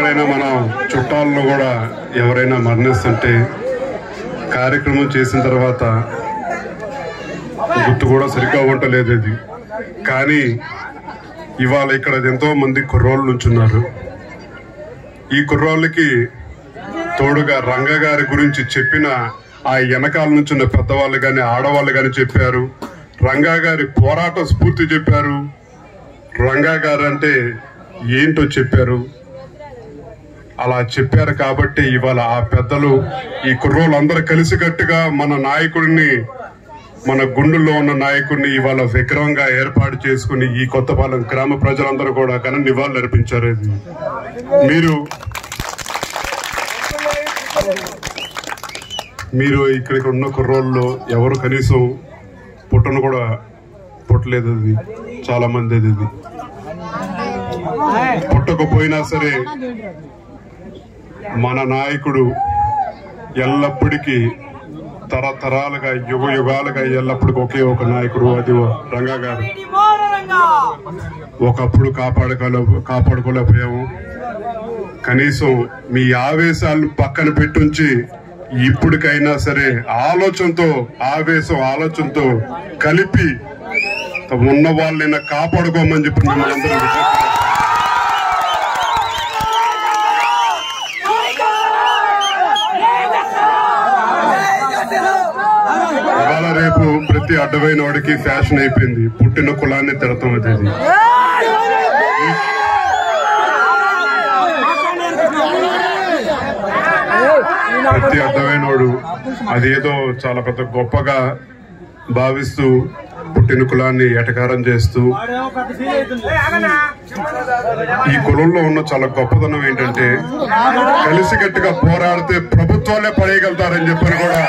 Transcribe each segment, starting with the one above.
ఎవరైనా మన చుట్టాలను కూడా ఎవరైనా మరణిస్తుంటే కార్యక్రమం చేసిన తర్వాత గుర్తు కూడా సరిగ్గా ఉండలేదు ఇది కానీ ఇవాళ ఇక్కడ ఎంతో మంది కుర్రోళ్ళు నుంచున్నారు ఈ కుర్రోళ్ళకి తోడుగా రంగ గారి గురించి చెప్పిన ఆ వెనకాల నుంచున్న పెద్దవాళ్ళు గాని ఆడవాళ్ళు గాని చెప్పారు రంగా గారి పోరాట స్ఫూర్తి చెప్పారు రంగా గారు అంటే ఏంటో చెప్పారు అలా చెప్పారు కాబట్టి ఇవాళ ఆ పెద్దలు ఈ కుర్రోళ్ళందరూ కలిసికట్టుగా మన నాయకుడిని మన గుండెల్లో ఉన్న నాయకుడిని ఇవాళ విగ్రహంగా ఏర్పాటు చేసుకుని ఈ కొత్తపాలెం గ్రామ ప్రజలందరూ కూడా ఘన నివాళులు అర్పించారు ఇది మీరు మీరు ఇక్కడికి ఉన్న కుర్రోళ్ళు ఎవరు కనీసం పుట్టను కూడా పుట్టలేదు అది చాలా మంది అది ఇది పుట్టకపోయినా సరే మన నాయకుడు ఎల్లప్పటికీ తరతరాలుగా యుగ యుగాలుగా ఎల్లప్పటికీ ఒకే ఒక నాయకుడు అది రంగా గారు ఒకప్పుడు కాపాడుకోలే కాపాడుకోలేకపోయాము కనీసం మీ ఆవేశాలను పక్కన పెట్టుంచి ఇప్పటికైనా సరే ఆలోచనతో ఆవేశం ఆలోచనతో కలిపి ఉన్న వాళ్ళని కాపాడుకోమని చెప్పి మిమ్మల్ని అందరూ విజ్ఞప్తి చేస్తున్నాను. ఇవాళ రేపు ప్రతి అడ్డమైన వాడికి ఫ్యాషన్ అయిపోయింది పుట్టిన కులాన్ని తిడతాం అది ప్రతి అడ్డమైనోడు అదేదో చాలా పెద్ద గొప్పగా భావిస్తూ పుట్టిన కులాన్ని ఎటకారం చేస్తూ ఈ కులంలో ఉన్న చాలా గొప్పదనం ఏంటంటే కలిసికట్టుగా పోరాడితే ప్రభుత్వాలే పడేయగలుగుతారని చెప్పని కూడా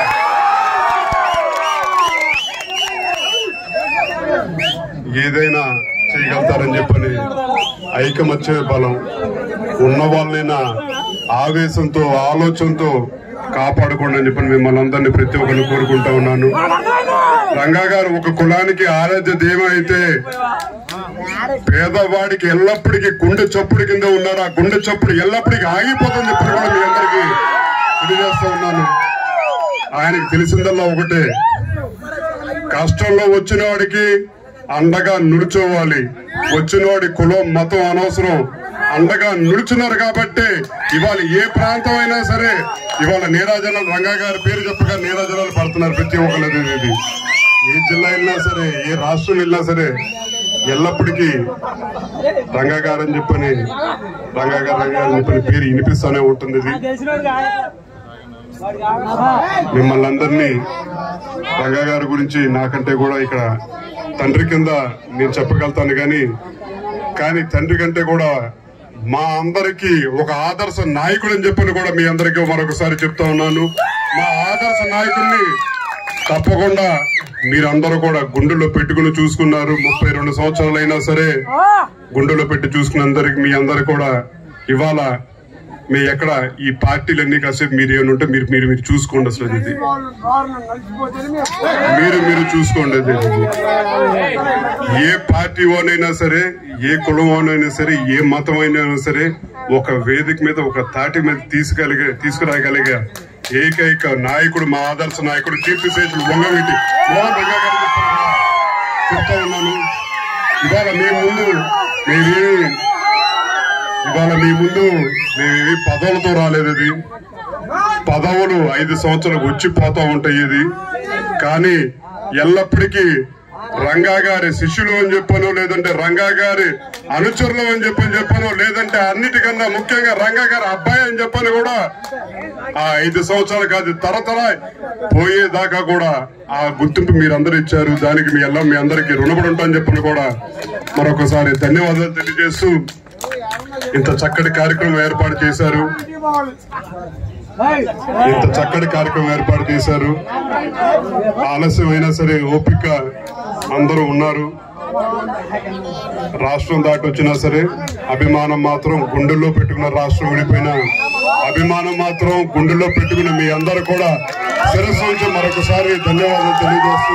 ఏదైనా చేయగలుగుతారని చెప్పని ఐకమత్య బలం ఉన్న వాళ్ళైనా ఆవేశంతో ఆలోచనతో కాపాడుకోండి అని చెప్పని మిమ్మల్ని అందరినీ ప్రతి ఒక్కరిని కోరుకుంటా ఉన్నాను రంగా గారు ఒక కులానికి ఆరాధ్య దేవ అయితే పేదవాడికి ఎల్లప్పటికీ గుండె చప్పుడు కింద ఉన్నారు ఆ గుండె చప్పుడు ఎల్లప్పటికీ ఆగిపోతుంది చెప్పి కూడా మీ అందరికీ తెలియజేస్తా ఉన్నాను ఆయనకి తెలిసిందల్లా ఒకటే కష్టంలో వచ్చిన వాడికి అండగా నిలుచోవాలి వచ్చిన వాడి కులం మతం అనవసరం అండగా నిలుచున్నారు కాబట్టి ఇవాళ ఏ ప్రాంతం అయినా సరే ఇవాళ నీరాజనాలు రంగా గారి పేరు చెప్పగా నీరాజనాలు పడుతున్నారు ప్రతి ఒక్కరు ఇది ఏ జిల్లా వెళ్ళినా సరే ఏ రాష్ట్రం వెళ్ళినా సరే ఎల్లప్పటికీ రంగా గారు అని చెప్పని రంగా గారు రంగా గారు అని చెప్పని పేరు వినిపిస్తూనే ఉంటుంది ఇది మిమ్మల్ని అందరినీ రంగా గారి గురించి నాకంటే కూడా ఇక్కడ తండ్రి కింద నేను చెప్పగలుగుతాను కానీ కానీ తండ్రి కంటే కూడా మా అందరికి ఒక ఆదర్శ నాయకుడు అని చెప్పని కూడా మీ అందరికీ మరొకసారి చెప్తా ఉన్నాను మా ఆదర్శ నాయకుడిని తప్పకుండా మీరందరూ కూడా గుండెల్లో పెట్టుకుని చూసుకున్నారు ముప్పై రెండు సంవత్సరాలు అయినా సరే గుండెలో పెట్టి చూసుకున్న అందరికి మీ అందరు కూడా ఇవాళ మీ ఎక్కడ ఈ పార్టీలన్నీ కాసేపు మీరు ఏమంటే మీరు మీరు మీరు చూసుకోండి అసలు ఇది మీరు మీరు చూసుకోండి అది ఏ పార్టీ ఓనైనా సరే ఏ కులం ఓనైనా సరే ఏ మతం అయినా సరే ఒక వేదిక మీద ఒక తాటి మీద తీసుకెళ్ళగ తీసుకురాగలిగే ఏకైక నాయకుడు మా ఆదర్శ నాయకుడు కీర్తి శేషులు వంగవీటి మోహన్ రంగా గారు చెప్తా ఉన్నాను ఇవాళ మీ ముందు మేమేమి ఇవాళ మీ ముందు మేమేమి పదవులతో రాలేదు ఇది పదవులు ఐదు సంవత్సరాలు వచ్చి పోతా ఉంటాయి ఇది కానీ ఎల్లప్పటికీ రంగా గారి శిష్యులు అని చెప్పాను లేదంటే రంగా గారి అనుచరులు అని చెప్పని చెప్పాను లేదంటే అన్నిటికన్నా ముఖ్యంగా రంగా గారి అబ్బాయి అని చెప్పని కూడా ఆ ఐదు సంవత్సరాలు కాదు తరతర పోయేదాకా కూడా ఆ గుర్తింపు మీరందరూ ఇచ్చారు దానికి మీ ఎల్ల మీ అందరికీ రుణపడి ఉంటామని చెప్పని కూడా మరొకసారి ధన్యవాదాలు తెలియజేస్తూ ఇంత చక్కటి కార్యక్రమం ఏర్పాటు చేశారు ఇంత చక్కటి కార్యక్రమం ఏర్పాటు చేశారు ఆలస్యం అయినా సరే ఓపిక అందరూ ఉన్నారు రాష్ట్రం దాటి వచ్చినా సరే అభిమానం మాత్రం గుండెల్లో పెట్టుకున్న రాష్ట్రం విడిపోయిన అభిమానం మాత్రం గుండెల్లో పెట్టుకున్న మీ అందరూ కూడా శిరస్సు నుంచి మరొకసారి ధన్యవాదాలు తెలియజేస్తూ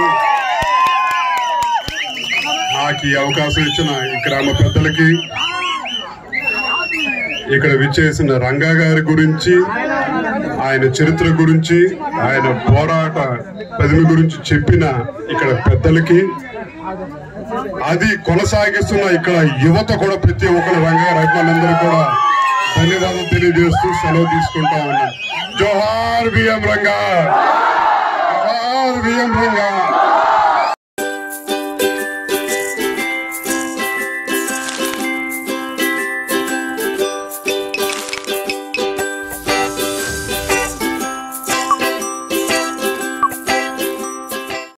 నాకు ఈ అవకాశం ఇచ్చిన ఈ గ్రామ పెద్దలకి ఇక్కడ విచ్చేసిన రంగా గారి గురించి ఆయన చరిత్ర గురించి ఆయన పోరాట పదిమి గురించి చెప్పిన ఇక్కడ పెద్దలకి అది కొనసాగిస్తున్న ఇక్కడ యువత కూడా ప్రతి ఒక్కరు రంగా రైతులందరూ కూడా ధన్యవాదాలు తెలియజేస్తూ సెలవు తీసుకుంటా ఉన్నాం జోహార్ బిఎం రంగా జోహార్ బిఎం రంగా